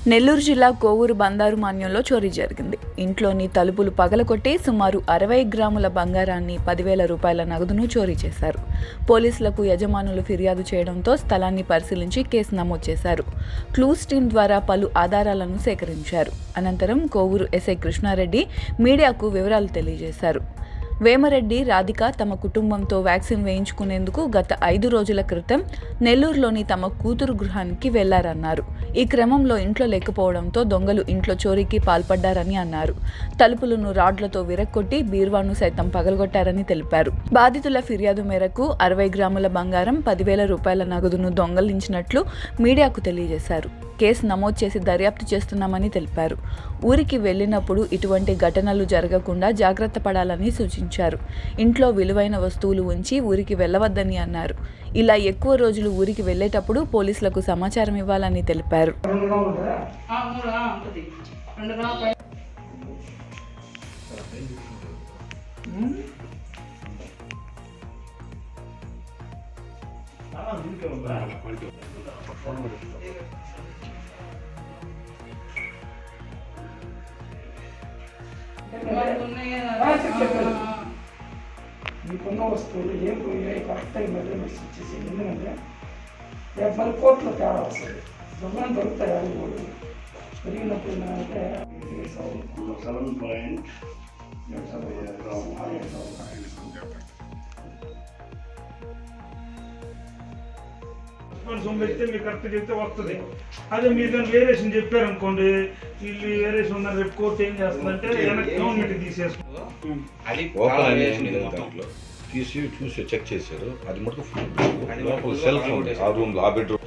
నెల్లూరు జిల్లా కోవూరు బందారు మాన్యంలో చోరీ జరిగింది ఇంట్లోని తలుపులు పగలకొట్టి సుమారు అరవై గ్రాముల బంగారాన్ని పదివేల రూపాయల నగదును చోరీ చేశారు పోలీసులకు యజమానులు ఫిర్యాదు చేయడంతో స్థలాన్ని పరిశీలించి కేసు నమోదు చేశారు క్లూస్ టీం ద్వారా పలు ఆధారాలను సేకరించారు అనంతరం కోవూరు ఎస్ఐ కృష్ణారెడ్డి మీడియాకు వివరాలు తెలియజేశారు వేమరెడ్డి రాధిక తమ కుటుంబంతో వ్యాక్సిన్ వేయించుకునేందుకు గత ఐదు రోజుల క్రితం నెల్లూరులోని తమ కూతురు గృహానికి వెళ్లారన్నారు ఈ క్రమంలో ఇంట్లో లేకపోవడంతో దొంగలు ఇంట్లో చోరీకి పాల్పడ్డారని అన్నారు తలుపులను రాడ్లతో విరక్కొట్టి బీర్వాను సైతం పగలగొట్టారని తెలిపారు బాధితుల ఫిర్యాదు మేరకు అరవై గ్రాముల బంగారం పదివేల రూపాయల నగదును దొంగలించినట్లు మీడియాకు తెలియజేశారు కేసు నమోదు చేసి దర్యాప్తు చేస్తున్నామని తెలిపారు ఊరికి వెళ్ళినప్పుడు ఇటువంటి ఘటనలు జరగకుండా జాగ్రత్త పడాలని సూచించారు ఇంట్లో విలువైన వస్తువులు ఉంచి ఊరికి వెళ్ళవద్దని అన్నారు ఇలా ఎక్కువ రోజులు ఊరికి వెళ్ళేటప్పుడు పోలీసులకు సమాచారం ఇవ్వాలని తెలిపారు రెండు గ్రాములు ఉంటుందా ఆ, మూడు ఆ, ఉంటుంది రెండు గ్రాముల పై మనకు ఉన్నాయి కదా. ఆ, చెప్పు, చెప్పు. ఆ, మీకున్న వస్తువులు ఏం పోయాయి కరెక్ట్ అయి మెజర్మెంట్స్ ఇచ్చేసి ఎందుకంటే రేపు మళ్ళీ కోర్టులో తేడా వస్తుంది దొంగలు దొరుకుతాయి అది కూడా పెరిగినప్పుడు ఏంటంటే సెవెన్ పాయింట్ సొమ్ము పెడితే మీకు కరెక్ట్ చెప్తే వస్తుంది అదే మీరు కానీ వేరియేషన్ చెప్పారు అనుకోండి వీళ్ళు వేరియేషన్ ఉన్నారు రేపు కోర్టు ఏం చేస్తుందంటే వెనక్కి గవర్నమెంట్ తీసేసుకుంటాం అది ఓపెన్ కాలం అనేది వేసింది లేదు మొత్తం. దాంట్లో తీసి చూసి చెక్ చేశారు అది మటుకు అది లోపల మటుకు సెల్ఫ్ లోపల ఉంది ఆ కొట్టేశారు. రూమ్ లో ఆ బెడ్రూమ్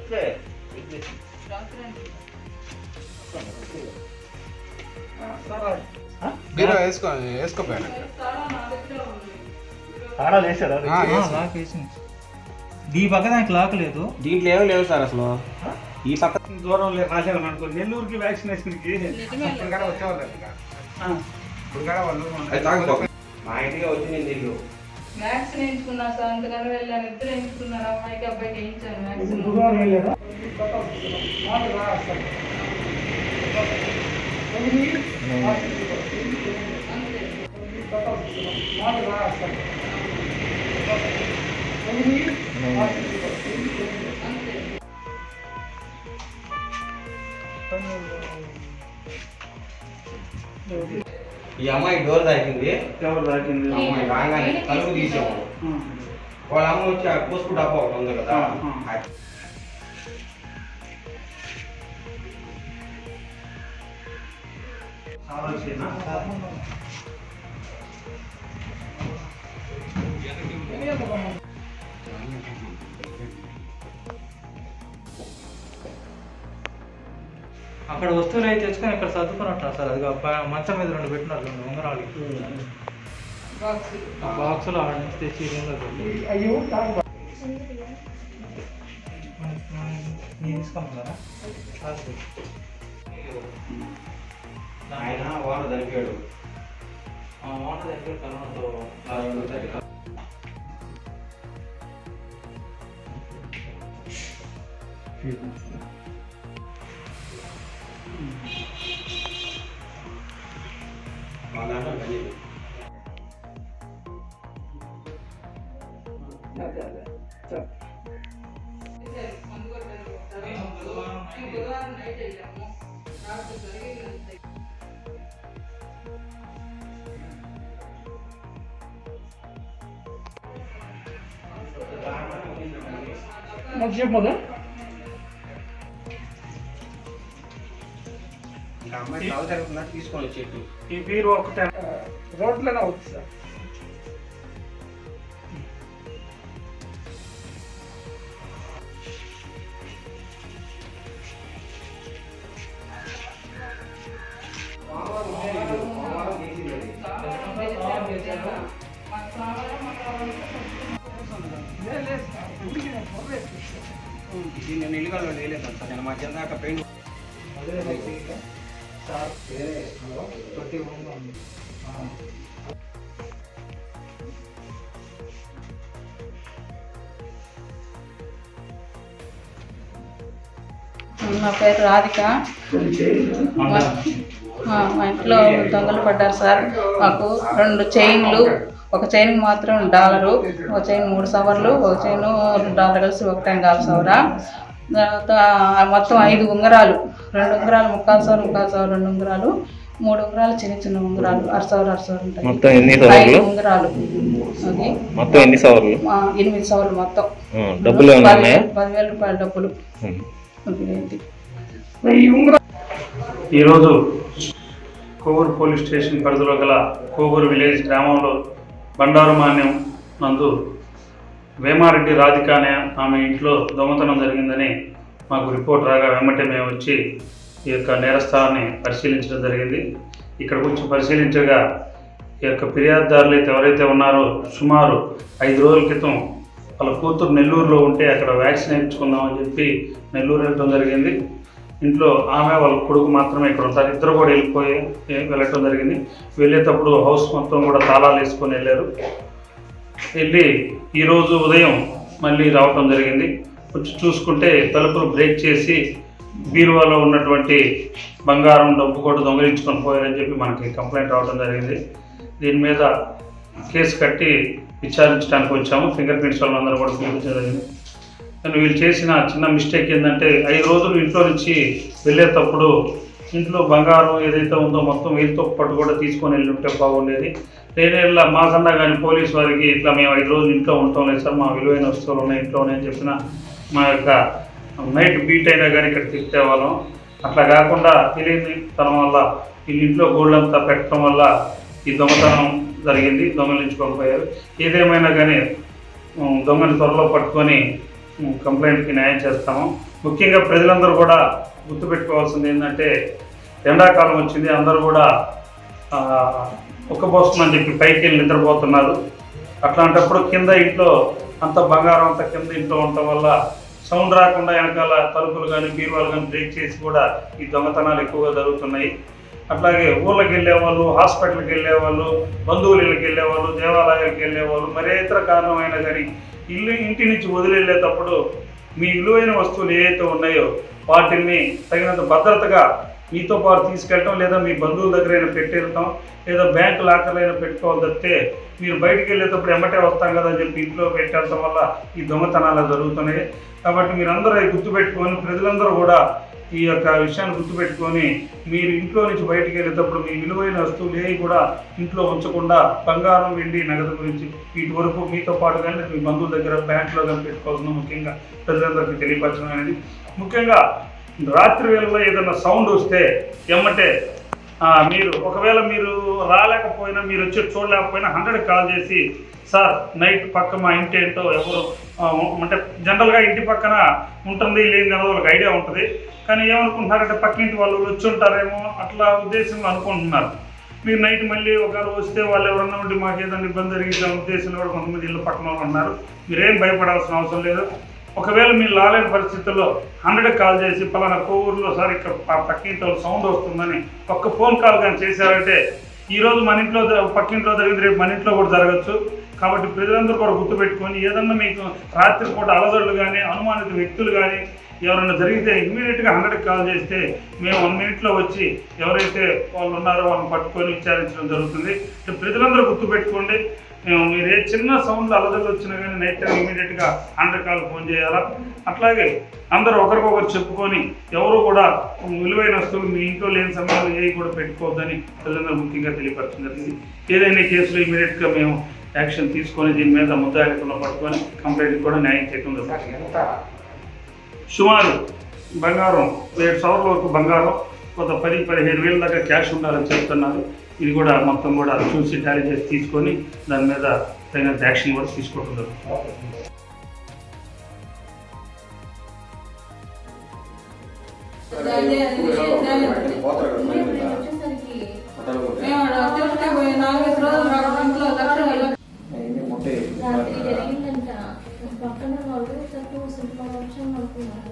బీరో వేసుకో వేసుకోపోయాను తాళం నా దగ్గర ఉంది. తాళాలు వేసారా లాక్ వేసింది దీ పక్క దానికి లాక్ లేదు దీంట్లో ఏమీ లేవు సార్ అసలు ఈ పక్క దూరం లేదు రాశాను అనుకో నెల్లూరుకి వ్యాక్సినేషన్కి నిజమే ఇప్పుడు కూడా వచ్చేవాళ్ళు ఇంకా. ఇప్పుడు కూడా వాళ్ళు అది తాగిపోక మా ఇంటికి వచ్చి నేను తెలియదు వ్యాక్సిన్ వేయించుకున్నా సార్ అంతకన్నా వెళ్ళాను ఇద్దరు వేయించుకున్నారు అమ్మాయికి అబ్బాయికి వేయించాను ఇప్పుడు వ్యాక్సిన్ బుధవారం వెళ్ళారా మాట రా అసలు తొమ్మిది అంతే మాట రా అసలు తొమ్మిది అంతే ఈ అమ్మాయి డోర్ తాకింది ఎవరు తాకింది అమ్మాయి రాగానే తలుపు తీసాము వాళ్ళ అమ్మ వచ్చి ఆ కోసుకు డబ్బా ఒకటి ఉంది కదా ఆ, ఆ. ఆలోచన అక్కడ వస్తువులు అయితే తెచ్చుకొని ఇక్కడ సర్దుకున్నట్టు సార్ అది ప- మంచం మీద రెండు పెట్టినారు రెండు ఉంగరాలు బాక్స్ ఆ బాక్సులు ఆడ నుంచి తెచ్చి ఈ రూమ్లో పెట్టి అయ్యో తాగు నేను తీసుకోమన్నారా ఆయన వాడు చనిపోయాడు వాటర్ దగ్గర కరోనాతో వాళ్ళ దాంట్లో గలీజ్. అదే అదే చెప్పు. మందు కొట్టారు బుధవారం నైట్ వెళ్ళాము రాత్రి జరిగింది నాకు చెప్పు మొదలు ఇంకా అమ్మాయి కాలు జరుగుతున్నా తీసుకొని వచ్చేట్టు ఈ బీరు ఒకటే రోడ్లోనే అవుతుంది సార్ లేదు, లేదు. ఇంటికి నేను పొగ వేసుకొచ్చాను. ఇది నేను ఇల్లుగల్లో వేయలేదు సార్ నేను మధ్యాహ్నం దాకా పెయింట్ సార్ ప్రతి రూమ్లో ఉంది నా పేరు రాధిక మా మా- మా ఇంట్లో దొంగలు పడ్డారు సార్ మాకు రెండు చైన్లు ఒక చైన్ మాత్రం డాలరు ఒక చైన్ మూడు సవర్లు ఒక చైన్ డాలర్ కలిసి ఒకటే కాలు సవరా తర్వాత మొత్తం ఐదు ఉంగరాలు రెండు ఉంగరాలు ముక్కాలు సవర్ ముక్కాలు సవర్ రెండు ఉంగరాలు మూడు ఉంగరాలు చిన్న చిన్న ఉంగరాలు అరసవర్ అరసవర్ ఉంటాయి మొత్తం ఎన్ని ఐదు సవర్లు ఉంగరాలు అది మొత్తం ఎన్ని సవర్లు ఆ, ఎనిమిది సవర్లు మొత్తం ఆ, డబ్బులు ఏమైనా పది- ఉన్నాయా పదివేల రూపాయల డబ్బులు ఉమ్. ఇదేంటి ఈరోజు కోవూరు పోలీస్ స్టేషన్ పరిధిలో గల కోవూరు విలేజ్ గ్రామంలో బండారు మాన్యం నందు వేమారెడ్డి రాధిక అనే ఆమె ఇంట్లో దొంగతనం జరిగిందని మాకు రిపోర్ట్ రాగా వెంబటే మేము వచ్చి ఈ యొక్క నేరస్థానాన్ని పరిశీలించడం జరిగింది ఇక్కడికి వచ్చి పరిశీలించగా ఈ యొక్క ఫిర్యాదుదారులు అయితే ఎవరైతే ఉన్నారో సుమారు ఐదు రోజుల క్రితం వాళ్ళ కూతురు నెల్లూరులో ఉంటే అక్కడ వ్యాక్సిన్ వేయించుకుందామని చెప్పి నెల్లూరు వెళ్ళడం జరిగింది ఇంట్లో ఆమె వాళ్ళ కొడుకు మాత్రమే ఇక్కడ ఉంటారు ఇద్దరు కూడా వెళ్ళిపోయి వెళ్ళటం జరిగింది వెళ్ళేటప్పుడు హౌస్ మొత్తం కూడా తాళాలు వేసుకొని వెళ్ళారు వెళ్ళి ఈరోజు ఉదయం మళ్ళీ రావటం జరిగింది వచ్చి చూసుకుంటే తలుపులు బ్రేక్ చేసి బీరువాలో ఉన్నటువంటి బంగారం డబ్బు కూడా దొంగలించుకొని పోయారని చెప్పి మనకి కంప్లైంట్ రావడం జరిగింది దీని మీద కేసు కట్టి విచారించడానికి వచ్చాము ఫింగర్ ప్రింట్స్ వాళ్ళందరూ కూడా పిలిపించడం జరిగింది కానీ వీళ్ళు చేసిన చిన్న మిస్టేక్ ఏంటంటే ఐదు రోజులు ఇంట్లో నుంచి వెళ్ళేటప్పుడు ఇంట్లో బంగారం ఏదైతే ఉందో మొత్తం వీళ్ళతో పాటు కూడా తీసుకొని వెళ్ళి ఉంటే బాగుండేది లేనేళ్ళ మాకన్నా కానీ పోలీస్ వారికి ఇట్లా మేము ఐదు రోజులు ఇంట్లో ఉంటాం లేదు సార్ మా విలువైన వస్తువులు ఉన్నాయి ఇంట్లోనే అని చెప్పిన మా యొక్క నైట్ బీట్ అయినా కానీ ఇక్కడ తిప్పేవాళ్ళం అట్లా కాకుండా తెలియని తనం వల్ల వీళ్ళ ఇంట్లో గోల్డ్ అంతా పెట్టడం వల్ల ఈ దొంగతనం జరిగింది దొంగలించుకొని పోయారు ఏదేమైనా కానీ ఉమ్, దొంగని త్వరలో పట్టుకొని ఉమ్, కంప్లైంట్కి న్యాయం చేస్తాము ముఖ్యంగా ప్రజలందరూ కూడా గుర్తుపెట్టుకోవాల్సింది ఏంటంటే ఎండాకాలం వచ్చింది అందరూ కూడా ఆ, ఉక్కబోస్తుందని చెప్పి పైకి వెళ్ళి నిద్రపోతున్నారు అట్లాంటప్పుడు కింద ఇంట్లో అంత బంగారం అంత కింద ఇంట్లో ఉండటం వల్ల సౌండ్ రాకుండా వెనకాల తలుపులు కానీ బీరువాలు కానీ బ్రేక్ చేసి కూడా ఈ దొంగతనాలు ఎక్కువగా జరుగుతున్నాయి అట్లాగే ఊళ్ళకి వెళ్ళేవాళ్ళు హాస్పిటల్కి వెళ్ళేవాళ్ళు బంధువుల ఇళ్ళకి వెళ్ళేవాళ్ళు దేవాలయాలకు వెళ్ళేవాళ్ళు మరే ఇతర కారణమైన కానీ ఇల్లు ఇంటి నుంచి వదిలి వెళ్ళేటప్పుడు మీ విలువైన వస్తువులు ఏవైతే ఉన్నాయో వాటిని తగినంత భద్రతగా మీతో పాటు తీసుకెళ్ళటం లేదా మీ బంధువుల దగ్గర అయినా పెట్టేయటం లేదా బ్యాంక్ లాకర్లో అయినా పెట్టుకోవాలి తప్పితే మీరు బయటికి వెళ్ళేటప్పుడు ఎమ్మటే వస్తాం కదా అని చెప్పి ఇంట్లో పెట్టడం వల్ల ఈ దొంగతనాలు జరుగుతున్నాయి కాబట్టి మీరందరూ అవి గుర్తుపెట్టుకొని ప్రజలందరూ కూడా ఈ యొక్క విషయాన్ని గుర్తుపెట్టుకొని మీరు ఇంట్లో నుంచి బయటికి వెళ్ళేటప్పుడు మీ విలువైన వస్తువులు ఏవి కూడా ఇంట్లో ఉంచకుండా బంగారం వెండి నగదు గురించి వీటి వరకు మీతో పాటు కానీ మీ బంధువుల దగ్గర బ్యాంకులో కానీ పెట్టుకోవాల్సిన ముఖ్యంగా ప్రజలందరికీ తెలియపరచడం అనేది ముఖ్యంగా రాత్రి వేళలో ఏదైనా సౌండ్ వస్తే ఎమ్మటే ఆ, మీరు ఒకవేళ మీరు రాలేకపోయినా మీరు వచ్చి చూడలేకపోయినా హండ్రెడ్ కాల్ చేసి సార్ నైట్ పక్క మా ఇంటి ఏంటో ఎవరు ఆ, అంటే జనరల్గా ఇంటి పక్కన ఉంటుంది లేని అనేది వాళ్ళకి ఐడియా ఉంటుంది కానీ ఏమనుకుంటున్నారంటే పక్కింటి వాళ్ళు వచ్చి ఉంటారేమో అట్లా ఉద్దేశంలో అనుకుంటున్నారు మీరు నైట్ మళ్ళీ ఒకవేళ వస్తే వాళ్ళు ఎవరన్నా ఉండి మాకు ఏదైనా ఇబ్బంది జరిగింది అనే ఉద్దేశంలో కూడా కొంతమంది ఇల్లు పక్కన వాళ్ళు ఉన్నారు మీరేం భయపడాల్సిన అవసరం లేదు ఒకవేళ మీరు లాలేని పరిస్థితుల్లో హండ్రెడ్ కాల్ చేసి పలానా కోవూరులో సార్ ఇక్కడ ప- పక్కింటి వాళ్ళు సౌండ్ వస్తుందని ఒక్క ఫోన్ కాల్ కానీ చేశారంటే ఈ రోజు మన ఇంట్లో జ- పక్కింట్లో జరిగింది రేపు మన ఇంట్లో కూడా జరగచ్చు కాబట్టి ప్రజలందరూ కూడా గుర్తుపెట్టుకొని ఏదన్నా మీకు రాత్రిపూట అలజడులు కానీ అనుమానిత వ్యక్తులు కానీ ఎవరైనా జరిగితే ఇమీడియట్గా హండ్రెడ్కి కాల్ చేస్తే మేము వన్ మినిట్లో వచ్చి ఎవరైతే వాళ్ళు ఉన్నారో వాళ్ళని పట్టుకొని విచారించడం జరుగుతుంది అంటే ప్రజలందరూ గుర్తుపెట్టుకోండి మేము మీరు ఏ చిన్న సౌండ్ అలజడులు వచ్చినా కానీ నైట్ టైం ఇమీడియట్గా హండ్రెడ్ కాల్ ఫోన్ చేయాలా అట్లాగే అందరూ ఒకరికొకరు చెప్పుకొని ఎవరు కూడా విలువైన వస్తువులు మీ ఇంట్లో లేని సమయంలో ఏవి కూడా పెట్టుకోవద్దని ప్రజలందరూ ముఖ్యంగా తెలియపరచడం జరిగింది ఏదైనా కేసులో ఇమీడియట్గా మేము యాక్షన్ తీసుకొని దీని మీద ముద్దాయికుండా పట్టుకొని కంప్లైంట్ కూడా న్యాయం చేయడం జరుగుతుంది సుమారు బంగారం ఏడు సవర్ల వరకు బంగారం కొంత పది పదిహేను వేల దాకా క్యాష్ ఉండాలని చెప్తున్నారు ఇది కూడా మొత్తం కూడా చూసి టాలీ చేసి తీసుకొని దాని మీద తగినంత యాక్షన్ కూడా తీసుకోవడం జరుగుతుంది మేము ఆడ తిరుపతి పోయి నాలుగైదు రోజులు రావడం ఇంట్లో లక్షలు రాత్రి జరిగిందంట పక్కన వాళ్ళు తక్కువ సుంప వర్షం అనుకున్నారు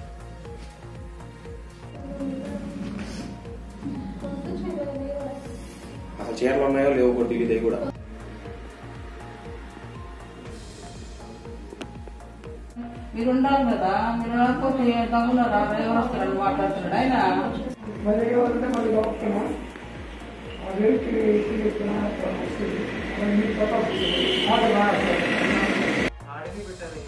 అసలు చీరలు ఉన్నాయో లేవు కూడా తెలియదు కూడా మీరు ఉండాలి కదా మీరు రాకపోతే దమ్మున రా ఎవరు వస్తారని మాట్లాడుతున్నాడు ఆయన మళ్ళీ ఎవరంటే మళ్ళీ లోపుతున్నా ఆ వెనక్కి తిరుగుతున్నా మీ ప్రతాప్ మాట ఆడిని పెట్టారు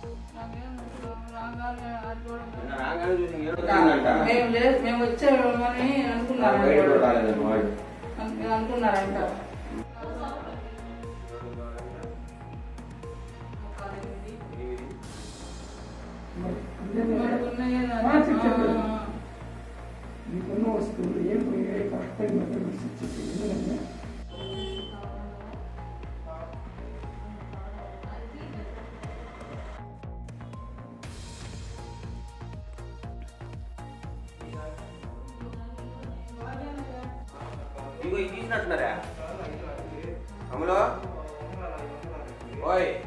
మేము లేదు మేము వచ్చామని అనుకున్నారు అను- అనుకున్నారంట మీకున్న వస్తువులు ఏం పోయాయి కరెక్ట్గా మెజర్మెంట్స్ ఇచ్చేసి ఎందుకంటే ఇగో ఇది తీసినట్టున్నారా అమలో ఓయ్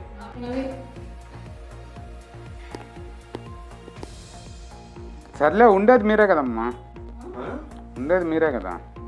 సర్లే ఉండేది మీరే కదమ్మా ఉండేది మీరే కదా